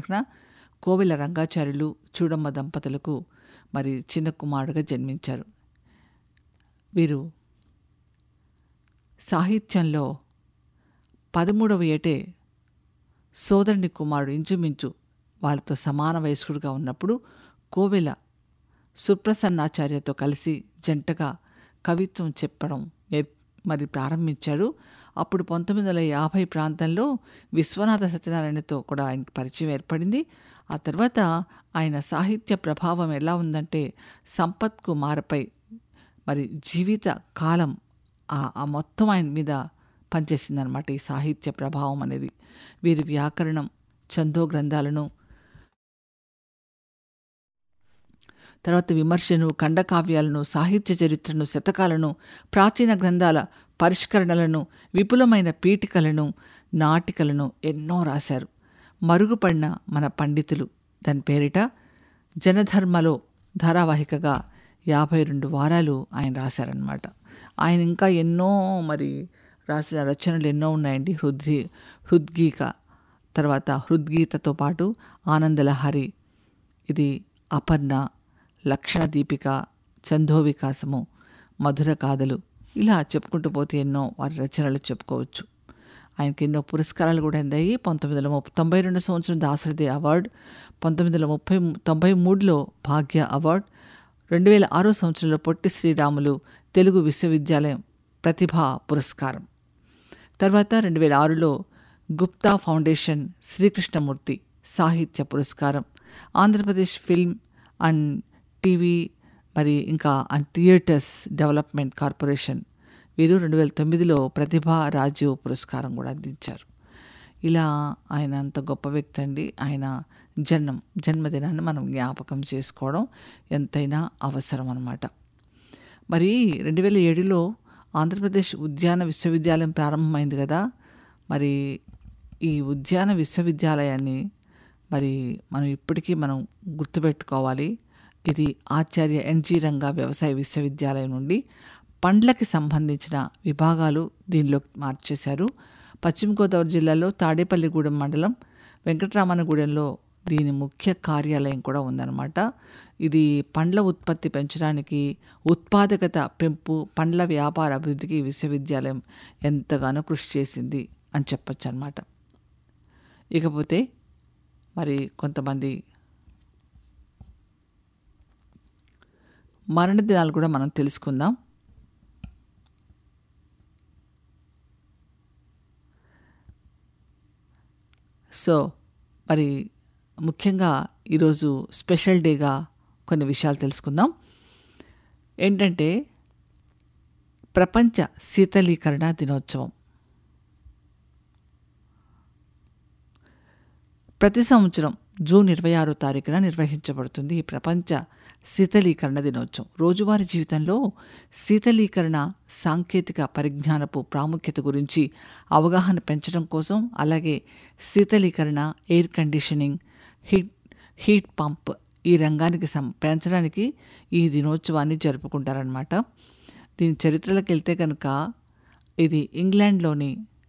తారీఖున కోవెల రంగాచార్యులు చూడమ్మ దంపతులకు మరి చిన్న కుమారుడుగా జన్మించారు వీరు సాహిత్యంలో పదమూడవ ఏటే సోదరుని కుమారుడు ఇంచుమించు వాళ్ళతో సమాన వయస్కుడుగా ఉన్నప్పుడు కోవెల సుప్రసన్నాచార్యతో కలిసి జంటగా కవిత్వం చెప్పడం నేర్- మరి ప్రారంభించాడు అప్పుడు పంతొమ్మిది వందల యాభై ప్రాంతంలో విశ్వనాథ సత్యనారాయణతో కూడా ఆయనకి పరిచయం ఏర్పడింది ఆ తర్వాత ఆయన సాహిత్య ప్రభావం ఎలా ఉందంటే సంపత్ కుమార్పై మరి జీవిత కాలం ఆ- ఆ మొత్తం ఆయన మీద పనిచేసిందనమాట ఈ సాహిత్య ప్రభావం అనేది వీరి వ్యాకరణం చందో గ్రంథాలను తర్వాత విమర్శను ఖండకావ్యాలను సాహిత్య చరిత్రను శతకాలను ప్రాచీన గ్రంథాల పరిష్కరణలను విపులమైన పీఠికలను నాటికలను ఎన్నో రాశారు మరుగుపడిన మన పండితులు దాని పేరిట జనధర్మలో ధారావాహికగా యాభై రెండు వారాలు ఆయన రాశారనమాట ఆయన ఇంకా ఎన్నో మరి రాసిన రచనలు ఎన్నో ఉన్నాయండి హృద్గీ హృద్గీక తర్వాత హృద్గీతతో పాటు ఆనందలహరి ఇది అపర్ణ లక్షణ దీపిక చందో వికాసము మధుర కాదలు ఇలా చెప్పుకుంటూ పోతే ఎన్నో వారి రచనలు చెప్పుకోవచ్చు ఆయనకి ఎన్నో పురస్కారాలు కూడా అందాయి పంతొమ్మిది వందల ముప్పై తొంభై రెండు సంవత్సరం దాసరథి అవార్డు పంతొమ్మిది వందల ముప్పై తొంభై మూడులో భాగ్య అవార్డు రెండు వేల ఆరో సంవత్సరంలో పొట్టి శ్రీరాములు తెలుగు విశ్వవిద్యాలయం ప్రతిభా పురస్కారం తర్వాత రెండు వేల ఆరులో గుప్తా ఫౌండేషన్ శ్రీకృష్ణమూర్తి సాహిత్య పురస్కారం ఆంధ్రప్రదేశ్ ఫిల్మ్ అండ్ టీవీ మరి ఇంకా అండ్ థియేటర్స్ డెవలప్మెంట్ కార్పొరేషన్ వీరు రెండు వేల తొమ్మిదిలో ప్రతిభా రాజీవ్ పురస్కారం కూడా అందించారు ఇలా ఆయన అంత గొప్ప వ్యక్తి అండి ఆయన జన్మం జన్మదినాన్ని మనం జ్ఞాపకం చేసుకోవడం ఎంతైనా అవసరం అన్నమాట మరి రెండు వేల ఏడులో ఆంధ్రప్రదేశ్ ఉద్యాన విశ్వవిద్యాలయం ప్రారంభమైంది కదా మరి ఈ ఉద్యాన విశ్వవిద్యాలయాన్ని మరి మనం ఇప్పటికీ మనం గుర్తుపెట్టుకోవాలి ఇది ఆచార్య ఎన్జి రంగా వ్యవసాయ విశ్వవిద్యాలయం నుండి పండ్లకి సంబంధించిన విభాగాలు దీనిలో మార్చేశారు పశ్చిమ గోదావరి జిల్లాలో తాడేపల్లిగూడెం మండలం వెంకటరామన్నగూడెంలో దీని ముఖ్య కార్యాలయం కూడా ఉందన్నమాట ఇది పండ్ల ఉత్పత్తి పెంచడానికి ఉత్పాదకత పెంపు పండ్ల వ్యాపార అభివృద్ధికి ఈ విశ్వవిద్యాలయం ఎంతగానో కృషి చేసింది అని చెప్పచ్చు అనమాట ఇకపోతే మరి కొంతమంది మరణ దినాలు కూడా మనం తెలుసుకుందాం సో మరి ముఖ్యంగా ఈరోజు స్పెషల్ డేగా కొన్ని విషయాలు తెలుసుకుందాం ఏంటంటే ప్రపంచ శీతలీకరణ దినోత్సవం ప్రతి సంవత్సరం జూన్ ఇరవై ఆరో తారీఖున నిర్వహించబడుతుంది ఈ ప్రపంచ శీతలీకరణ దినోత్సవం రోజువారీ జీవితంలో శీతలీకరణ సాంకేతిక పరిజ్ఞానపు ప్రాముఖ్యత గురించి అవగాహన పెంచడం కోసం అలాగే శీతలీకరణ air conditioning heat heat pump ఈ రంగానికి సం పెంచడానికి ఈ దినోత్సవాన్ని జరుపుకుంటారనమాట దీని చరిత్రలోకి వెళ్తే కనుక ఇది ఇంగ్లాండ్లోని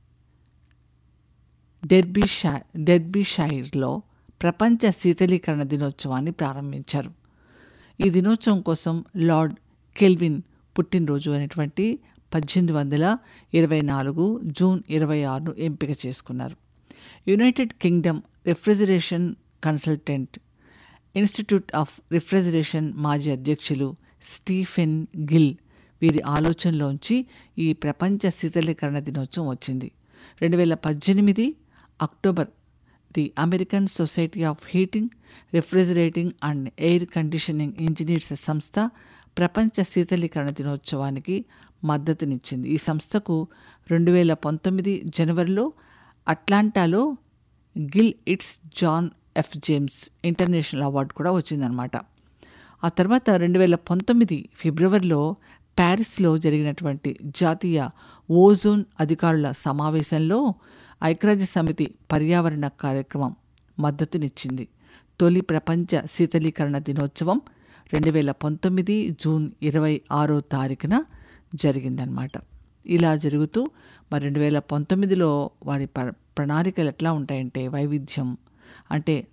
డెర్బీషై డెర్బీషైర్లో ప్రపంచ శీతలీకరణ దినోత్సవాన్ని ప్రారంభించారు ఈ దినోత్సవం కోసం లార్డ్ కెల్విన్ పుట్టినరోజు అనేటువంటి పద్దెనిమిది వందల ఇరవై నాలుగు జూన్ ఇరవై ఆరును ఎంపిక చేసుకున్నారు United Kingdom refrigeration consultant Institute of Refrigeration మాజీ అధ్యక్షులు స్టీఫెన్ గిల్ వీరి ఆలోచనలోంచి ఈ ప్రపంచ శీతలీకరణ దినోత్సవం వచ్చింది రెండు వేల పద్దెనిమిది October the American Society of Heating Refrigerating and Air Conditioning Engineers సంస్థ ప్రపంచ శీతలీకరణ దినోత్సవానికి మద్దతునిచ్చింది ఈ సంస్థకు రెండు వేల పంతొమ్మిది జనవరిలో అట్లాంటాలో గిల్ ఇట్స్ John F James International award కూడా వచ్చిందనమాట ఆ తర్వాత రెండు వేల పంతొమ్మిది ఫిబ్రవరిలో ప్యారిస్లో జరిగినటువంటి జాతీయ ఓజోన్ అధికారుల సమావేశంలో ఐక్యరాజ్య సమితి పర్యావరణ కార్యక్రమం మద్దతునిచ్చింది తొలి ప్రపంచ శీతలీకరణ దినోత్సవం రెండు వేల పంతొమ్మిది జూన్ ఇరవై ఆరో తారీఖున జరిగిందనమాట ఇలా జరుగుతూ మరి రెండు వేల పంతొమ్మిదిలో వారి ప్ర ప్రణాళికలు ఎట్లా ఉంటాయంటే వైవిధ్యం అంటే